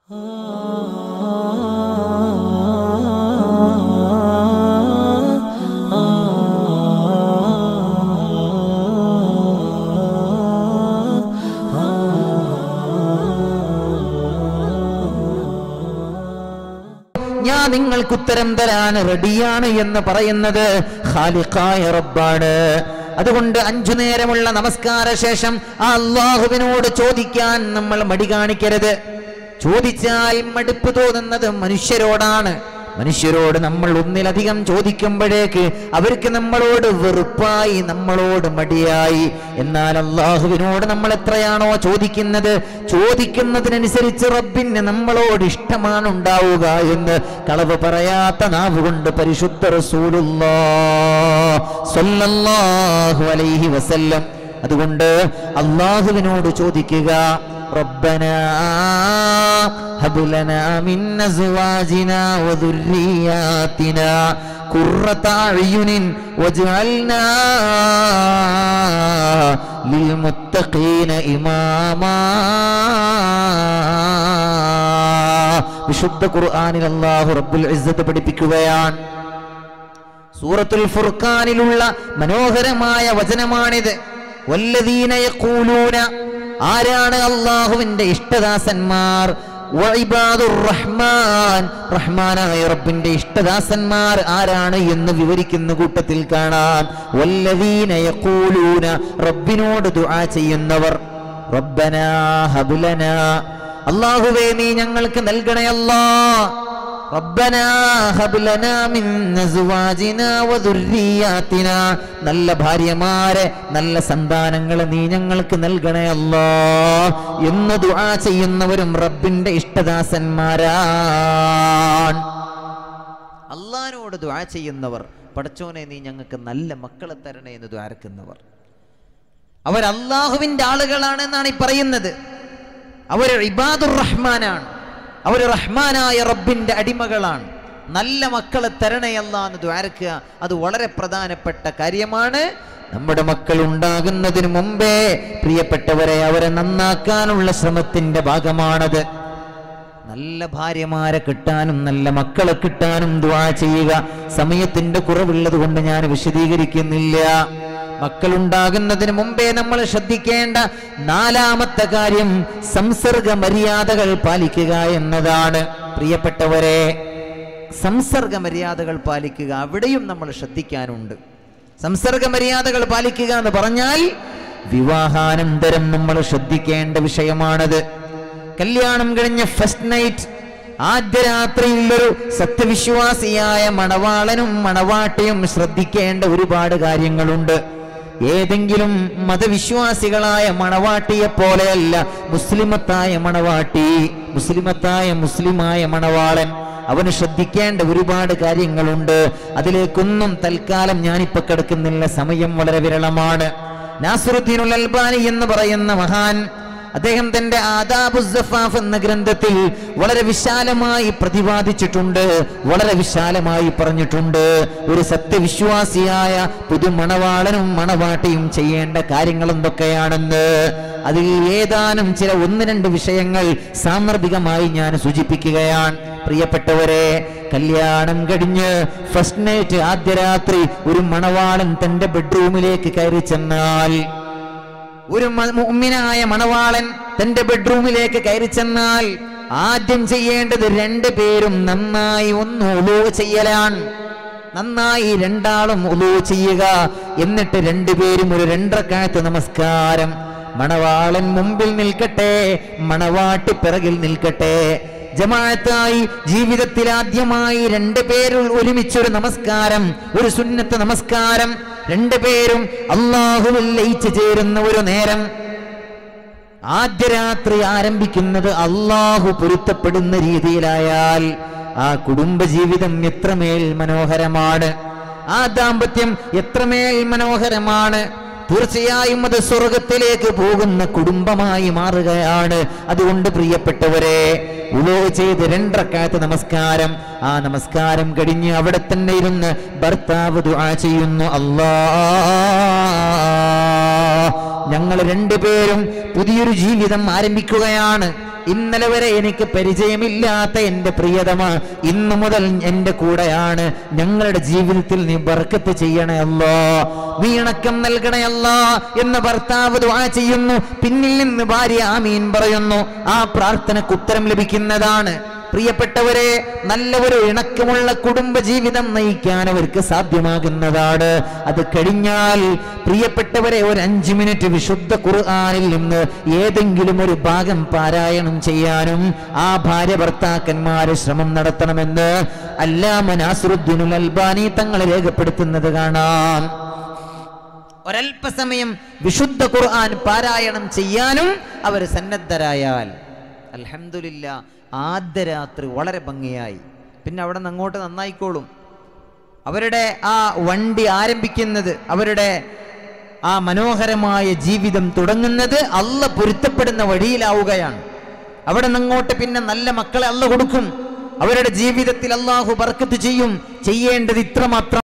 ഞാൻ നിങ്ങൾക്ക് ഉത്തരം തരാൻ റെഡിയാണ് എന്ന് പറയുന്നത് ഖാലിഖായ റബ്ബാണ് അതുകൊണ്ട് അഞ്ചു നേരമുള്ള നമസ്കാര ശേഷം ആ അള്ളാഹുവിനോട് ചോദിക്കാൻ നമ്മൾ മടി കാണിക്കരുത് ചോദിച്ചാൽ മടുപ്പ് തോന്നുന്നത് മനുഷ്യരോടാണ് മനുഷ്യരോട് നമ്മൾ ഒന്നിലധികം ചോദിക്കുമ്പോഴേക്ക് അവർക്ക് നമ്മളോട് വെറുപ്പായി നമ്മളോട് മടിയായി എന്നാൽ അള്ളാഹുവിനോട് നമ്മൾ എത്രയാണോ ചോദിക്കുന്നത് ചോദിക്കുന്നതിനനുസരിച്ച് റബ്ബിന് നമ്മളോട് ഇഷ്ടമാണ് ഉണ്ടാവുക എന്ന് കളവ് പറയാത്ത നാവ് കൊണ്ട് പരിശുദ്ധ റസൂലുള്ളാ സ്വല്ലല്ലാഹു അലൈഹി വസല്ലം അതുകൊണ്ട് അള്ളാഹുവിനോട് ചോദിക്കുക ربنا هب لنا من أزواجنا وذرياتنا قرة أعين واجعلنا للمتقين إماما വിശുദ്ധ ഖുർആനിൽ അല്ലാഹു റബ്ബുൽ ഇസ്സത്ത് പഠിപ്പിക്കുകയാണ് സൂറത്തുൽ ഫുർഖാനിലുള്ള മനോഹരമായ വചനമാണിത് വല്ലദീന യഖൂലൂന ആരാണ് അള്ളാഹുവിന്റെ ഇഷ്ടദാസന്മാർ വഇബാദുർ റഹ്മാൻ റഹ്മാനായ റബ്ബിന്റെ ഇഷ്ടദാസന്മാർ ആരാണ് എന്ന് വിവരിക്കുന്ന കൂട്ടത്തിൽ കാണാം വല്ലദീന യഖൂലൂന റബ്ബിനോട് ദുആ ചെയ്യുന്നവർ റബ്ബനാ ഹബ്ലനാ അള്ളാഹുവേ നീ ഞങ്ങൾക്ക് നൽകണേ അല്ലാ റബ്ബനാ ഹബ് ലനാ മിൻ അസ്വാജിനാ വദുർരിയാത്തിനാ നല്ല ഭാര്യമാരെ നല്ല സന്താനങ്ങളെ നീ ഞങ്ങൾക്ക് നൽകണേ അല്ലാ എന്ന് ദുആ ചെയ്യുന്നവരും റബ്ബിന്റെ ഇഷ്ടദാസന്മാരാണ് അള്ളാഹിനോട് ദുആ ചെയ്യുന്നവർ പടച്ചോനെ നീ ഞങ്ങൾക്ക് നല്ല മക്കളെ തരണേ എന്ന് ദ്വാരക്കുന്നവർ അവർ അള്ളാഹുവിന്റെ ആളുകളാണ് എന്നാണ് ഈ പറയുന്നത് അവർ ഇബാദുർ റഹ്മാനാണ് അവർ റഹ്മാനായ റബ്ബിന്റെ അടിമകളാണ് നല്ല മക്കളെ തരണയല്ല എന്ന് ദ്വാരക്കുക അത് വളരെ പ്രധാനപ്പെട്ട കാര്യമാണ് നമ്മുടെ മക്കൾ ഉണ്ടാകുന്നതിന് മുമ്പേ പ്രിയപ്പെട്ടവരെ അവരെ നന്നാക്കാനുള്ള ശ്രമത്തിന്റെ ഭാഗമാണത് നല്ല ഭാര്യമാരെ കിട്ടാനും നല്ല മക്കളെ കിട്ടാനും ദ്വാ ചെയ്യുക സമയത്തിന്റെ കുറവുള്ളത് കൊണ്ട് ഞാൻ വിശദീകരിക്കുന്നില്ല മക്കളുണ്ടാകുന്നതിന് മുമ്പേ നമ്മൾ ശ്രദ്ധിക്കേണ്ട നാലാമത്തെ കാര്യം സംസർഗ മര്യാദകൾ പാലിക്കുക എന്നതാണ് പ്രിയപ്പെട്ടവരെ സംസർഗ മര്യാദകൾ പാലിക്കുക അവിടെയും നമ്മൾ ശ്രദ്ധിക്കാനുണ്ട് സംസർഗ മര്യാദകൾ പാലിക്കുക എന്ന് പറഞ്ഞാൽ വിവാഹാനന്തരം നമ്മൾ ശ്രദ്ധിക്കേണ്ട വിഷയമാണത് കല്യാണം കഴിഞ്ഞ ഫസ്റ്റ് നൈറ്റ് ആദ്യ രാത്രിയിൽ ഒരു സത്യവിശ്വാസിയായ മണവാളനും മണവാട്ടിയും ശ്രദ്ധിക്കേണ്ട ഒരുപാട് കാര്യങ്ങളുണ്ട് ഏതെങ്കിലും മതവിശ്വാസികളായ മണവാട്ടിയെ പോലെയല്ല മുസ്ലിമത്തായ മണവാട്ടി മുസ്ലിമത്തായ മുസ്ലിമായ മണവാളൻ അവന് ശ്രദ്ധിക്കേണ്ട ഒരുപാട് കാര്യങ്ങളുണ്ട് അതിലേക്കൊന്നും തൽക്കാലം ഞാനിപ്പോ കിടക്കുന്നില്ല സമയം വളരെ വിരളമാണ് നാസുറുദ്ദീനുൽ അൽബാനി എന്ന് പറയുന്ന മഹാൻ അദ്ദേഹം തന്റെ ആദാബുസഫാഫ് എന്ന ഗ്രന്ഥത്തിൽ വളരെ വിശാലമായി പ്രതിപാദിച്ചിട്ടുണ്ട് വളരെ വിശാലമായി പറഞ്ഞിട്ടുണ്ട് ഒരു സത്യവിശ്വാസിയായ പുതുമണവാളനും മണവാട്ടിയും ചെയ്യേണ്ട കാര്യങ്ങൾ എന്തൊക്കെയാണെന്ന് അതിൽ ഏതാനും ചില ഒന്ന് രണ്ട് വിഷയങ്ങൾ സാന്ദർഭികമായി ഞാൻ സൂചിപ്പിക്കുകയാണ് പ്രിയപ്പെട്ടവരെ കല്യാണം കഴിഞ്ഞ് ഫസ്റ്റ് നൈറ്റ് ആദ്യ രാത്രി ഒരു മണവാളൻ തന്റെ ബെഡ്റൂമിലേക്ക് കയറി ചെന്നാൽ ഒരു മ- മുഅ്മിനായ മണവാളൻ തന്റെ ബെഡ്റൂമിലേക്ക് കയറി ചെന്നാൽ ആദ്യം ചെയ്യേണ്ടത് രണ്ടു പേരും നന്നായി ഒന്ന് ഒലു ചെയ്യലാണ് നന്നായി രണ്ടാളും ഒലു ചെയ്യുക എന്നിട്ട് രണ്ടുപേരും ഒരു രണ്ടരക്കാലത്ത് നമസ്കാരം മണവാളൻ മുമ്പിൽ നിൽക്കട്ടെ മണവാട്ടി പിറകിൽ നിൽക്കട്ടെ ജമാഅത്തായി ജീവിതത്തിൽ ആദ്യമായി രണ്ടു പേരിൽ ഒരുമിച്ചൊരു നമസ്കാരം ഒരു സുന്നത്ത് നമസ്കാരം രണ്ടുപേരും അള്ളാഹുവിൽ ലയിച്ചു ചേരുന്ന ഒരു നേരം ആദ്യ രാത്രി ആരംഭിക്കുന്നത് അള്ളാഹു പൊരുത്തപ്പെടുന്ന രീതിയിലായാൽ ആ കുടുംബജീവിതം എത്രമേൽ മനോഹരമാണ് ആ ദാമ്പത്യം എത്രമേൽ മനോഹരമാണ് തീർച്ചയായും അത് സ്വർഗത്തിലേക്ക് പോകുന്ന കുടുംബമായി മാറുകയാണ് അതുകൊണ്ട് പ്രിയപ്പെട്ടവരെ ഉലോ ചെയ്ത് രണ്ടരക്കാലത്ത് നമസ്കാരം ആ നമസ്കാരം കഴിഞ്ഞ് അവിടെ തന്നെ ഇരുന്ന് ഭർത്താവ് ദുആ ചെയ്യുന്നു അല്ലാ ഞങ്ങൾ രണ്ടുപേരും പുതിയൊരു ജീവിതം ആരംഭിക്കുകയാണ് ഇന്നലെ വരെ എനിക്ക് പരിചയമില്ലാത്ത എൻ്റെ പ്രിയതമ ഇന്നു മുതൽ എൻ്റെ കൂടെയാണ് ഞങ്ങളുടെ ജീവിതത്തിൽ നീ ബർക്കത്ത് ചെയ്യണേ അല്ലോ നീ ഇണക്കം നൽകണേ അല്ലോ എന്ന് ഭർത്താവ് ദുആ ചെയ്യുന്നു പിന്നിൽ നിന്ന് ഭാര്യ ആമീൻ പറയുന്നു ആ പ്രാർത്ഥനക്ക് ഉത്തരം ലഭിക്കുന്നതാണ് പ്രിയപ്പെട്ടവരെ നല്ല ഒരു ഇണക്കമുള്ള കുടുംബ ജീവിതം നയിക്കാൻ അവർക്ക് സാധ്യമാകുന്നതാണ് അത് കഴിഞ്ഞാൽ പ്രിയപ്പെട്ടവരെ ഒരു അഞ്ചു മിനിറ്റ് വിശുദ്ധ ഖുർആനിൽ നിന്ന് ഏതെങ്കിലും ഒരു ഭാഗം പാരായണം ചെയ്യാനും ആ ഭാര്യ ഭർത്താക്കന്മാര് ശ്രമം നടത്തണമെന്ന് അല്ലാമ നാസറുദ്ദീനുൽ അൽബാനി തങ്ങൾ രേഖപ്പെടുത്തുന്നത് കാണാം ഒരല്പസമയം വിശുദ്ധ ഖുർആൻ പാരായണം ചെയ്യാനും അവർ സന്നദ്ധരായാൽ അൽഹംദുലില്ല ആദ്യ രാത്രി വളരെ ഭംഗിയായി പിന്നെ അവിടെ നിന്ന് അങ്ങോട്ട് നന്നായിക്കോളും അവരുടെ ആ വണ്ടി ആരംഭിക്കുന്നത് അവരുടെ ആ മനോഹരമായ ജീവിതം തുടങ്ങുന്നത് അല്ല പൊരുത്തപ്പെടുന്ന വഴിയിലാവുകയാണ് അവിടെ നിന്നങ്ങോട്ട് പിന്നെ നല്ല മക്കളെ അല്ല കൊടുക്കും അവരുടെ ജീവിതത്തിൽ അള്ളാഹു ബർക്കത്ത് ചെയ്യും ചെയ്യേണ്ടത് ഇത്രമാത്രം